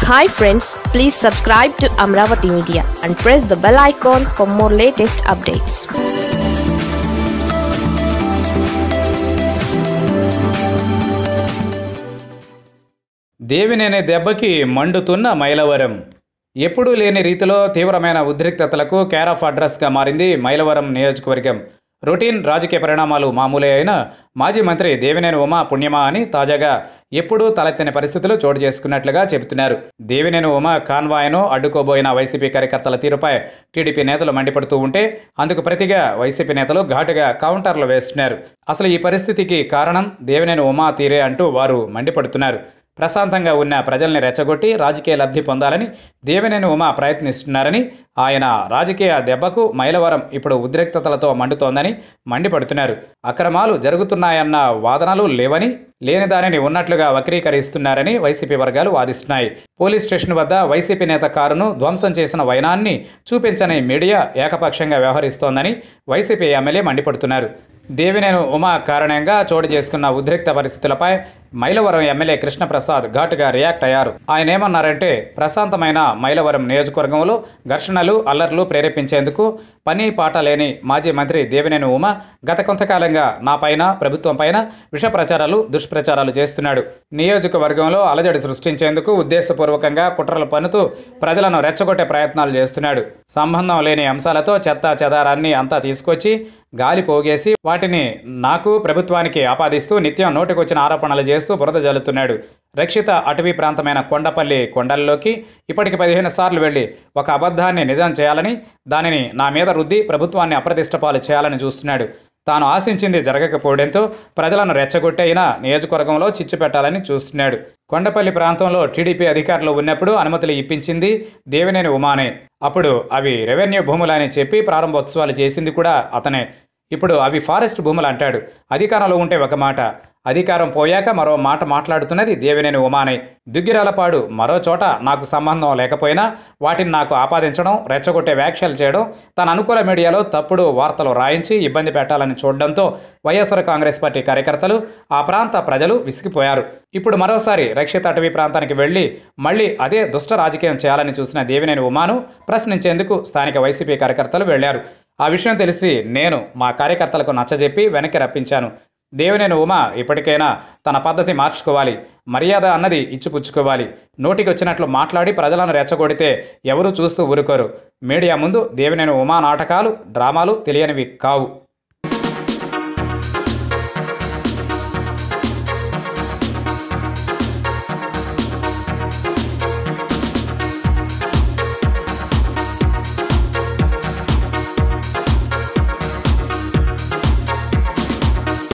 hi friends please subscribe to Amaravati media and press the bell icon for more latest updates Devineni దెబ్బకి మండుతున్న మైలవరం ఎప్పుడూ లేని రీతిలో తీవ్రమైన ఉద్రిక్తతలకు కేర్ ఆఫ్ అడ్రస్గా మారింది మైలవరం నియోజకవర్గం రొటీన్ రాజకీయ పరిణామాలు మామూలే అయినా మాజీ మంత్రి దేవినేని ఉమా పుణ్యమా అని తాజాగా ఎప్పుడూ తలెత్తని పరిస్థితులు చోటు చేసుకున్నట్లుగా చెబుతున్నారు దేవినేని ఉమా కాన్వాయ్ను అడ్డుకోబోయిన వైసీపీ కార్యకర్తల తీరుపై టీడీపీ నేతలు మండిపడుతూ ఉంటే అందుకు ప్రతిగా వైసీపీ నేతలు ఘాటుగా కౌంటర్లు వేస్తున్నారు అసలు ఈ పరిస్థితికి కారణం దేవినేని ఉమా తీరే అంటూ వారు మండిపడుతున్నారు ప్రశాంతంగా ఉన్న ప్రజల్ని రెచ్చగొట్టి రాజకీయ లబ్ధి పొందాలని దేవినేని ఉమా ప్రయత్నిస్తున్నారని ఆయన రాజకీయ దెబ్బకు మైలవరం ఇప్పుడు ఉద్రిక్తతలతో మండుతోందని మండిపడుతున్నారు అక్రమాలు జరుగుతున్నాయన్న వాదనలు లేవని లేని దానిని ఉన్నట్లుగా వక్రీకరిస్తున్నారని వైసీపీ వర్గాలు వాదిస్తున్నాయి పోలీస్ స్టేషన్ వద్ద వైసీపీ నేత కారును ధ్వంసం చేసిన వైనాన్ని చూపించని మీడియా ఏకపక్షంగా వ్యవహరిస్తోందని వైసీపీ ఎమ్మెల్యే మండిపడుతున్నారు దేవినేను ఉమా కారణంగా చోటు చేసుకున్న ఉద్రిక్త పరిస్థితులపై మైలవరం ఎమ్మెల్యే కృష్ణప్రసాద్ ఘాటుగా రియాక్ట్ అయ్యారు ఆయన ఏమన్నారంటే ప్రశాంతమైన మైలవరం నియోజకవర్గంలో ఘర్షణలు అల్లర్లు ప్రేరేపించేందుకు పని పాట లేని మాజీ మంత్రి దేవినేని ఉమ గత కొంతకాలంగా నాపైన ప్రభుత్వంపైన విష ప్రచారాలు దుష్ప్రచారాలు చేస్తున్నాడు నియోజకవర్గంలో అలజడి సృష్టించేందుకు ఉద్దేశపూర్వకంగా కుట్రలు పన్నుతూ ప్రజలను రెచ్చగొట్టే ప్రయత్నాలు చేస్తున్నాడు సంబంధం లేని అంశాలతో చెత్త చెదారాన్ని అంతా తీసుకొచ్చి గాలి పోగేసి వాటిని నాకు ప్రభుత్వానికి ఆపాదిస్తూ నిత్యం నోటికొచ్చిన ఆరోపణలు చేస్తూ బురద జల్లుతున్నాడు రక్షిత అటవీ ప్రాంతమైన కొండపల్లి కొండల్లోకి ఇప్పటికి పదిహేను సార్లు వెళ్ళి ఒక అబద్ధాన్ని నిజం చేయాలని దానిని నా మీద రుద్ది ప్రభుత్వాన్ని అప్రతిష్టపాలు చేయాలని చూస్తున్నాడు తాను ఆశించింది జరగకపోవడంతో ప్రజలను రెచ్చగొట్టైనా నియోజకవర్గంలో చిచ్చు పెట్టాలని చూస్తున్నాడు కొండపల్లి ప్రాంతంలో టీడీపీ అధికారులు ఉన్నప్పుడు అనుమతులు ఇప్పించింది దేవినేని ఉమానే అప్పుడు అవి రెవెన్యూ భూములని చెప్పి ప్రారంభోత్సవాలు చేసింది కూడా అతనే ఇప్పుడు అవి ఫారెస్ట్ భూములు అంటాడు అధికారంలో ఉంటే ఒక మాట అధికారం పోయాక మరో మాట మాట్లాడుతున్నది దేవినేని ఉమానే దుగ్గిరాలపాడు మరో చోట నాకు సంబంధం లేకపోయినా వాటిని నాకు ఆపాదించడం రెచ్చగొట్టే వ్యాఖ్యలు చేయడం తన అనుకూల మీడియాలో తప్పుడు వార్తలు రాయించి ఇబ్బంది పెట్టాలని చూడడంతో వైఎస్ఆర్ కాంగ్రెస్ పార్టీ కార్యకర్తలు ఆ ప్రాంత ప్రజలు విసిగిపోయారు ఇప్పుడు మరోసారి రక్షిత అటవీ ప్రాంతానికి వెళ్ళి మళ్ళీ అదే దుష్ట రాజకీయం చేయాలని చూసిన దేవినేని ఉమాను ప్రశ్నించేందుకు స్థానిక వైసీపీ కార్యకర్తలు వెళ్లారు ఆ విషయం తెలిసి నేను మా కార్యకర్తలకు నచ్చజెప్పి వెనక్కి రప్పించాను దేవినేని ఉమ ఇప్పటికైనా తన పద్ధతి మార్చుకోవాలి మర్యాద అన్నది ఇచ్చిపుచ్చుకోవాలి నోటికి వచ్చినట్లు మాట్లాడి ప్రజలను రెచ్చగొడితే ఎవరూ చూస్తూ ఊరుకోరు మీడియా ముందు దేవినేని ఉమా నాటకాలు డ్రామాలు తెలియనివి కావు